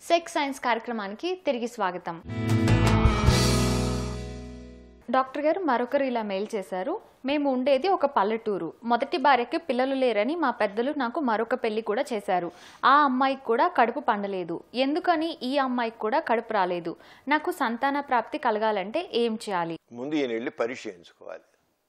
sex science కార్యక్రమానికి తిరిగి స్వాగతం డాక్టర్ గారు మరొకరు ఇలా మెయిల్ చేశారు మేము ఉండేది ఒక పల్లెటూరు మొదటి భార్యకి పిల్లలు లేరని మా పెద్దలు నాకు మరొక పెళ్లి కూడా చేశారు ఆ అమ్మాయికి కూడా కడుపు పండలేదు ఎందుకని ఈ అమ్మాయికి కూడా కడుపు రాలేదు నాకు సంతాన ప్రాప్తి కలగాలంటే ఏం చేయాలి ముందు ఈయన వెళ్ళి పరీక్ష చేయించుకోవాలి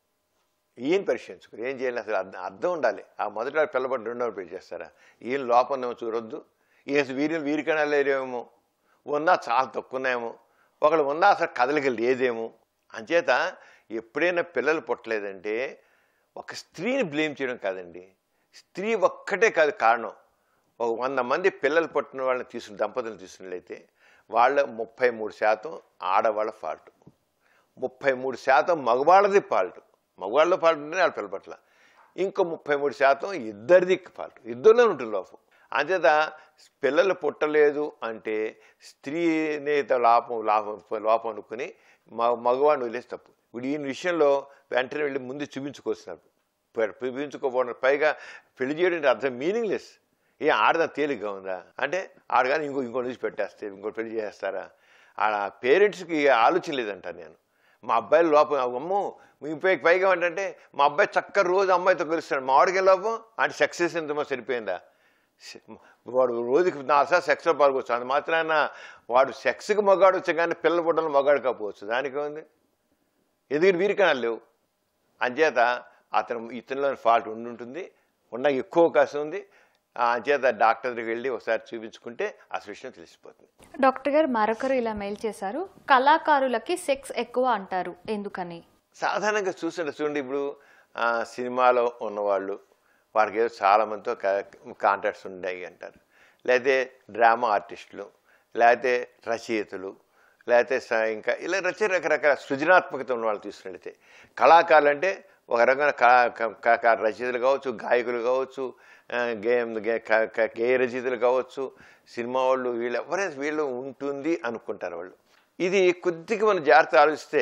ఈయన పరీక్ష చేయించుకోరు ఏం చేయాలి అసలు అర్థం అర్థం ఉండాలి ఆ మొదటి వాడు పిల్లబడి రెండో వాడు పెళ్లి చేస్తారా ఈయన లోపం ఏమో చూడొద్దు ఈయన వీరి వీరికైనా లేరేమో ఉన్నా చాలా తక్కువ ఉన్నాయేమో ఒకళ్ళు ఉన్నా అసలు కదలిక లేదేమో అంచేత ఎప్పుడైనా పిల్లలు పుట్టలేదంటే ఒక స్త్రీని బ్లేమ్ చేయడం కాదండి స్త్రీ ఒక్కటే కాదు కారణం ఒక వంద మంది పిల్లలు పుట్టిన వాళ్ళని తీసుకుని దంపతులు తీసుకున్నట్లయితే వాళ్ళ ముప్పై మూడు శాతం ఆడవాళ్ళ ఫాల్ట్ ముప్పై మూడు శాతం మగవాళ్ళది ఫాల్ట్ మగవాళ్ళ ఫాల్ట్ ఉంటేనే వాళ్ళ పిల్లల పట్ల ఇంకో ముప్పై మూడు శాతం ఇద్దరిది ఫాల్ట్ ఇద్దరిలో ఉంటుంది లోపం అంచేత పిల్లలు పుట్టలేదు అంటే స్త్రీనే లాభం లాభం లోపం అనుకుని మగ మగవాడిని వదిలేసి తప్పు ఇప్పుడు ఈయన విషయంలో వెంటనే వెళ్ళి ముందు చూపించుకొస్తున్నారు చూపించుకోపోవడం పైగా పెళ్లి చేయడం అంటే అర్థం మీనింగ్లెస్ ఏ ఆడదా తేలిగ్గా ఉందా అంటే ఆడగాని ఇంకో ఇంకో నుంచి పెట్టేస్తే ఇంకో పెళ్లి చేస్తారా ఆ పేరెంట్స్కి ఆలోచన లేదంట నేను మా అబ్బాయి లోపం అమ్మో మీ పై- పైగా ఏంటంటే మా అబ్బాయి చక్క రోజు అమ్మాయితో కలుస్తాడు మా వాడికి ఏం లోపం అంటే సక్సెస్ ఎంతమో సరిపోయిందా సె- వాడు రోజుకి నాలుగు సెక్స్లో పాల్గొచ్చు అది మాత్రాన వాడు సెక్స్కి మగాడు వచ్చే కానీ పిల్లలు పుట్టలు మగాడు కాకపోవచ్చు దానికి ఉంది ఎందుకంటే వీరికైనా లేవు అంచేత అతను ఇతనిలోని ఫాల్ట్ ఉండి ఉంటుంది ఉన్న ఎక్కువ అవకాశం ఉంది ఆ అంచేత డాక్టర్ దగ్గరికి వెళ్ళి ఒకసారి చూపించుకుంటే అసలు విషయం తెలిసిపోతుంది డాక్టర్ గారు మరొకరు ఇలా మెయిల్ చేశారు కళాకారులకి సెక్స్ ఎక్కువ అంటారు ఎందుకని సాధారణంగా చూస్తుంటే చూడండి ఇప్పుడు ఆ, సినిమాలో ఉన్నవాళ్ళు వారికి ఏదో చాలా మందితో కాంటాక్ట్స్ ఉన్నాయి అంటారు లేకపోతే డ్రామా ఆర్టిస్టులు లేకపోతే రచయితలు లేకపోతే స- ఇంకా ఇలా రచ రకరకాల సృజనాత్మకత ఉన్న వాళ్ళు తీసుకున్నట్లయితే కళాకారులు అంటే ఒక రకమైన కా- కా- కా- కా- రచయితలు కావచ్చు గాయకులు కావచ్చు ఆ, గేయం గే- క- క- గేయ రచయితలు కావచ్చు సినిమా వాళ్ళు వీళ్ళు ఎవరైనా వీళ్ళు ఉంటుంది అనుకుంటారు వాళ్ళు ఇది కొద్దిగా మనం జాగ్రత్త ఆలోచిస్తే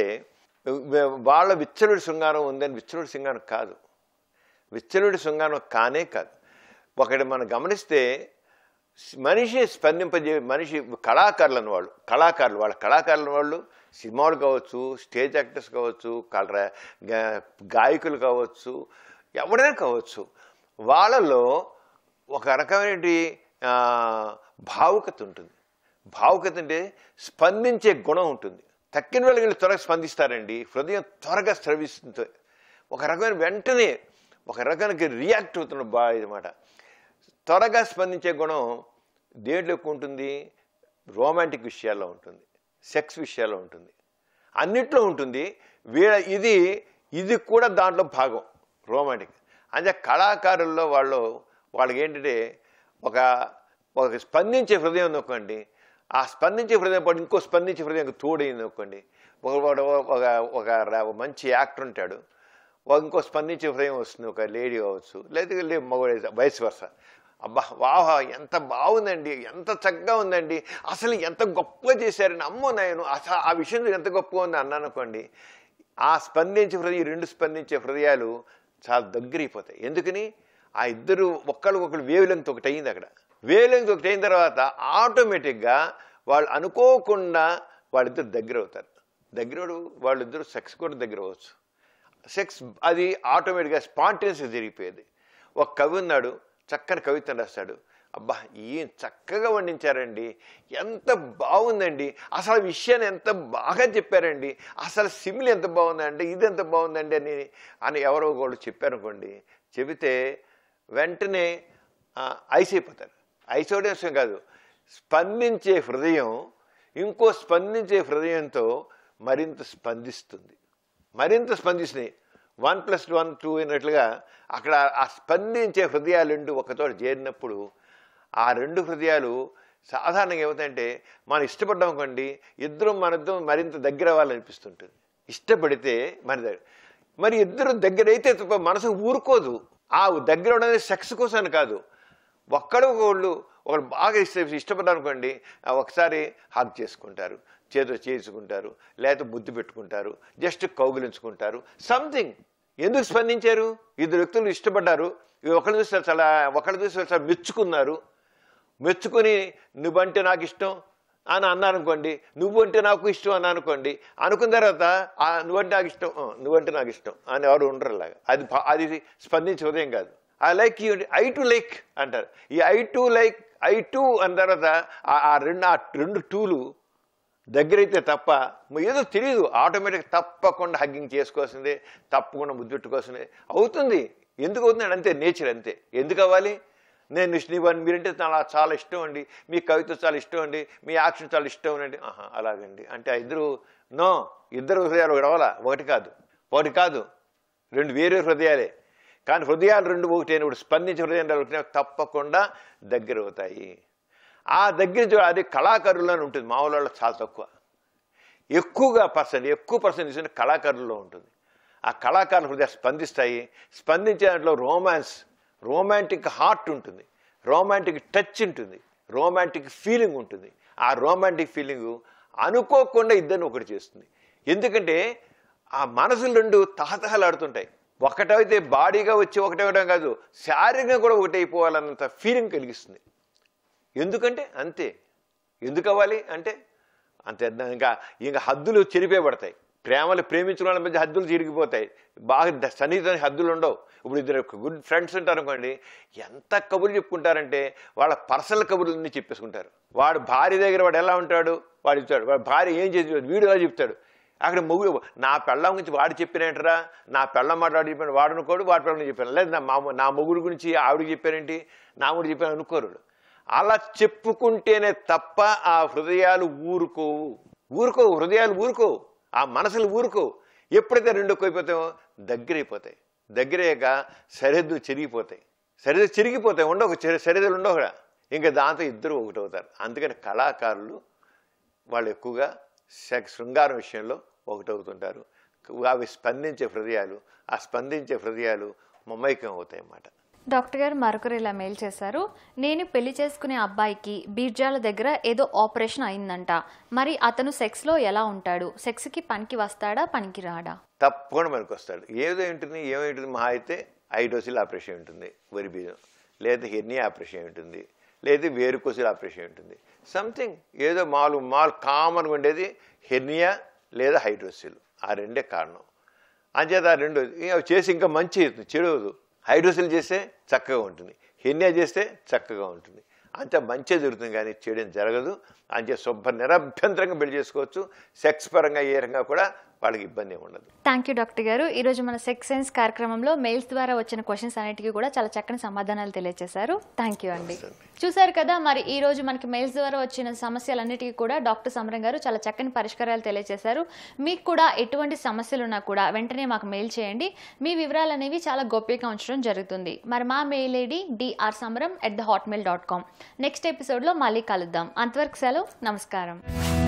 వాళ్ళ విచ్చలుడి శృంగారం ఉందని విచ్చలుడి శృంగారం కాదు విచ్చలుడి శృంగారం కానే కాదు ఒకటి మనం గమనిస్తే మనిషి స్పందింపజే మనిషి కళాకారులు వాళ్ళు కళాకారులు వాళ్ళ కళాకారులు వాళ్ళు సినిమాలు కావచ్చు స్టేజ్ యాక్టర్స్ కావచ్చు కళ గా- గాయకులు కావచ్చు ఎవరైనా కావచ్చు వాళ్ళలో ఒక రకమైన భావుకత ఉంటుంది భావుకత అంటే స్పందించే గుణం ఉంటుంది తక్కిన వాళ్ళకి వీళ్ళు త్వరగా స్పందిస్తారండి హృదయం త్వరగా స్రవిస్తుంది ఒక రకమైన వెంటనే ఒక రకానికి రియాక్ట్ అవుతున్న బా ఇదన్నమాట త్వరగా స్పందించే గుణం దేంట్లో ఎక్కువ ఉంటుంది రోమాంటిక్ విషయాల్లో ఉంటుంది సెక్స్ విషయాల్లో ఉంటుంది అన్నిట్లో ఉంటుంది వీళ్ళ ఇది ఇది కూడా దాంట్లో భాగం రోమాంటిక్ అంటే కళాకారుల్లో వాళ్ళు వాళ్ళకి ఏంటంటే ఒక ఒక స్పందించే హృదయం ఉంది అనుకోండి ఆ స్పందించే హృదయం పాటు ఇంకో స్పందించే హృదయం తోడైంది అనుకోండి ఒక ఒక- ఒక ఒక ర- ఒక మంచి యాక్టర్ ఉంటాడు ఒక ఇంకో స్పందించే హృదయం వస్తుంది ఒక లేడీ కావచ్చు లేదా మగవాడు వయసు వరుస అబ్బా వాహ ఎంత బాగుందండి ఎంత చక్కగా ఉందండి అసలు ఎంత గొప్పగా చేశారని అమ్మో నేను అసలు ఆ విషయం ఎంత గొప్పగా ఉంది అన్నాను అనుకోండి ఆ స్పందించే హృదయం ఈ రెండు స్పందించే హృదయాలు చాలా దగ్గరైపోతాయి ఎందుకని ఆ ఇద్దరు ఒక్కళ్ళు ఒకళ్ళు వేవ్ లెంగ్త్ ఒకటి అయింది అక్కడ వేవ్ లెంగ్త్ ఒకటి అయిన తర్వాత ఆటోమేటిక్గా వాళ్ళు అనుకోకుండా వాళ్ళిద్దరు దగ్గర అవుతారు దగ్గర వాళ్ళిద్దరు సెక్స్ కూడా దగ్గర అవ్వచ్చు సెక్స్ అది ఆటోమేటిక్గా స్పాంటేనియస్గా జరిగిపోయేది ఒక కవి ఉన్నాడు చక్కని కవితను రాస్తాడు అబ్బా ఏం చక్కగా వండించారండి ఎంత బాగుందండి అసలు విషయాన్ని ఎంత బాగా చెప్పారండి అసలు సిమిల్ ఎంత బాగుందండి ఇది ఎంత బాగుందండి అని అని ఎవరో ఒకళ్ళు చెప్పారనుకోండి చెబితే వెంటనే ఆ, ఐస్ అయిపోతారు ఐస్ అవడం విషయం కాదు స్పందించే హృదయం ఇంకో స్పందించే హృదయంతో మరింత స్పందిస్తుంది మరింత స్పందిస్తున్నాయి వన్ ప్లస్ వన్ టూ అయినట్లుగా అక్కడ ఆ స్పందించే హృదయాలు రెండు ఒకచోట చేరినప్పుడు ఆ రెండు హృదయాలు సాధారణంగా ఏమవుతాయంటే మనం ఇష్టపడ్డాం అనుకోండి ఇద్దరు మన ఇద్దరం మరింత దగ్గర అవ్వాలనిపిస్తుంటుంది ఇష్టపడితే మన దగ్గర మరి ఇద్దరు దగ్గర అయితే తప్ప మనసు ఊరుకోదు ఆ దగ్గర ఉండేది సెక్స్ కోసం అని కాదు ఒక్కడు ఒకళ్ళు ఒకళ్ళు బాగా ఇష్ట ఇష్టపడ్డారు అనుకోండి ఆ ఒకసారి హగ్ చేసుకుంటారు చేతితో చేసుకుంటారు లేకపోతే ముద్దు పెట్టుకుంటారు జస్ట్ కౌగిలించుకుంటారు సంథింగ్ ఎందుకు స్పందించారు ఇద్దరు వ్యక్తులు ఇష్టపడ్డారు ఒకళ్ళు చూసి చాలా ఒకళ్ళు చూసి చాలా మెచ్చుకున్నారు మెచ్చుకొని నువ్వంటే నాకు ఇష్టం అని అన్నాను అనుకోండి నువ్వంటే నాకు ఇష్టం అని అనుకోండి అనుకున్న తర్వాత "ఆ, నువ్వంటే నాకు ఇష్టం ఆ, నువ్వంటే నాకు ఇష్టం అని ఎవరు ఉండరు అలాగా అది భా- అది స్పందించే ఉదయం కాదు I like you I too like అంటారు ఈ I too like I too అన్న తర్వాత ఆ- ఆ రెండు ఆ రెండు టూలు దగ్గరైతే తప్ప ఏదో తెలియదు ఆటోమేటిక్ తప్పకుండా హగ్గింగ్ చేసుకోవాల్సిందే తప్పకుండా ముద్దెట్టుకోవాల్సిందే అవుతుంది ఎందుకు అవుతుంది అంతే నేచర్ అంతే ఎందుకు అవ్వాలి నేను శ్రీవాణి మీరంటే నాకు చాలా ఇష్టం అండి మీ కవిత చాలా ఇష్టం అండి మీ యాక్షన్ చాలా ఇష్టం అండి ఆహా అలాగండి అంటే ఆ ఇద్దరు నో ఇద్దరు హృదయాలు ఒకటి అవ్వాలా ఒకటి కాదు ఒకటి కాదు రెండు వేరే హృదయాలే కానీ హృదయాలు రెండు ఒకటి అయినప్పుడు స్పందించే హృదయాలు ఒకటి తప్పకుండా దగ్గర అవుతాయి ఆ దగ్గర చూ- అది కళాకారుల్లో ఉంటుంది మామూలు వాళ్ళలో చాలా తక్కువ ఎక్కువగా పర్సెంట్ ఎక్కువ పర్సెంట్ తీసుకుంటే కళాకారుల్లో ఉంటుంది ఆ కళాకారుల హృదయాలు స్పందిస్తాయి స్పందించే దాంట్లో రోమాన్స్ రోమాంటిక్ హార్ట్ ఉంటుంది రోమాంటిక్ టచ్ ఉంటుంది రోమాంటిక్ ఫీలింగ్ ఉంటుంది ఆ రోమాంటిక్ ఫీలింగ్ అనుకోకుండా ఇద్దరిని ఒకటి చేస్తుంది ఎందుకంటే ఆ మనసులు రెండు తహతహలాడుతుంటాయి ఒకటైతే బాడీగా వచ్చి ఒకటవడం కాదు శారీరకంగా కూడా ఒకటైపోవాలన్నంత ఫీలింగ్ కలిగిస్తుంది ఎందుకంటే అంతే ఎందుకు అవ్వాలి అంటే అంతే ఇంకా ఇంకా హద్దులు చెరిపేయబడతాయి ప్రేమలు ప్రేమించిన వాళ్ళ మధ్య హద్దులు చిరిగిపోతాయి బాగా ద- సన్నిహితమైన హద్దులు ఉండవు ఇప్పుడు ఇద్దరు గుడ్ ఫ్రెండ్స్ ఉంటారు అనుకోండి ఎంత కబుర్లు చెప్పుకుంటారంటే వాళ్ళ పర్సనల్ కబుర్లన్నీ చెప్పేసుకుంటారు వాడు భార్య దగ్గర వాడు ఎలా ఉంటాడు వాడు చెప్తాడు వాడు భార్య ఏం చేసి వీడు ఎలా చెప్తాడు అక్కడ మొగుడు నా పెళ్ళం గురించి వాడు చెప్పినట్టరా నా పెళ్ళం మాట వాడు చెప్పాను వాడు అనుకోడు వాడి పెళ్ళం చెప్పాను లేదు నా మా నా మొగుడు గురించి ఆవిడకి చెప్పారేంటి నా కూడా చెప్పాను అనుకోరు అలా చెప్పుకుంటేనే తప్ప ఆ హృదయాలు ఊరుకోవు ఊరుకోవు హృదయాలు ఊరుకోవు ఆ మనసులు ఊరుకోవు ఎప్పుడైతే రెండు ఎక్కువైపోతాయో దగ్గరైపోతాయి దగ్గరయ్యాక సరిహద్దులు చెరిగిపోతాయి సరిహద్దు చెరిగిపోతాయి ఉండవు చెరి- సరిహద్దులు ఉండవు కూడా ఇంకా దాంతో ఇద్దరు ఒకటవుతారు అందుకని కళాకారులు వాళ్ళు ఎక్కువగా సెక్స్ శృంగారం విషయంలో ఒకటవుతుంటారు అవి స్పందించే హృదయాలు ఆ స్పందించే హృదయాలు మమైకం అవుతాయి అన్నమాట డాక్టర్ గారు మరొకరు ఇలా మెయిల్ చేశారు నేను పెళ్లి చేసుకునే అబ్బాయికి బీర్జాల దగ్గర ఏదో ఆపరేషన్ అయిందంట మరి అతను సెక్స్లో ఎలా ఉంటాడు సెక్స్కి పనికి వస్తాడా పనికి రాడా తప్పకుండా మనకు వస్తాడు ఏదో ఉంటుంది ఏమైంటుంది మహా అయితే ఐడోసిల్ ఆపరేషన్ ఉంటుంది వరి బీజం లేదా హెర్నీ ఆపరేషన్ ఉంటుంది లేదా వేరుకోసిల్ ఆపరేషన్ ఉంటుంది సంథింగ్ ఏదో మాలు మాల్ కామన్గా ఉండేది హెర్నియా లేదా హైడ్రోసిల్ ఆ రెండే కారణం అంచేత ఆ రెండు ఇక చేసి ఇంకా మంచి అవుతుంది చెడు అవదు హైడ్రోసిల్ చేస్తే చక్కగా ఉంటుంది హెర్నియా చేస్తే చక్కగా ఉంటుంది అంతే మంచి జరుగుతుంది కానీ చెడు జరగదు అంతే శుభ్ర నిరభ్యంతరంగా పెళ్లి చేసుకోవచ్చు సెక్స్ పరంగా ఏ రకంగా కూడా వాళ్ళకి ఇబ్బంది ఏమి ఉండదు థ్యాంక్ యూ డాక్టర్ గారు ఈరోజు మన సెక్స్ సైన్స్ కార్యక్రమంలో మెయిల్స్ ద్వారా వచ్చిన క్వశ్చన్స్ అన్నిటికీ కూడా చాలా చక్కని సమాధానాలు తెలియజేశారు థ్యాంక్ యూ అండి చూసారు కదా మరి ఈ రోజు మనకి మెయిల్స్ ద్వారా వచ్చిన సమస్యలన్నిటికీ కూడా డాక్టర్ సమరం గారు చాలా చక్కని పరిష్కారాలు తెలియజేశారు మీకు కూడా ఎటువంటి సమస్యలు ఉన్నా కూడా వెంటనే మాకు మెయిల్ చేయండి మీ వివరాలు అనేవి చాలా గోప్యంగా ఉంచడం జరుగుతుంది మరి మా mail ID DR Samaram at the hotmail dot com next ఎపిసోడ్లో మళ్ళీ కలుద్దాం అంతవరకు సెలవు నమస్కారం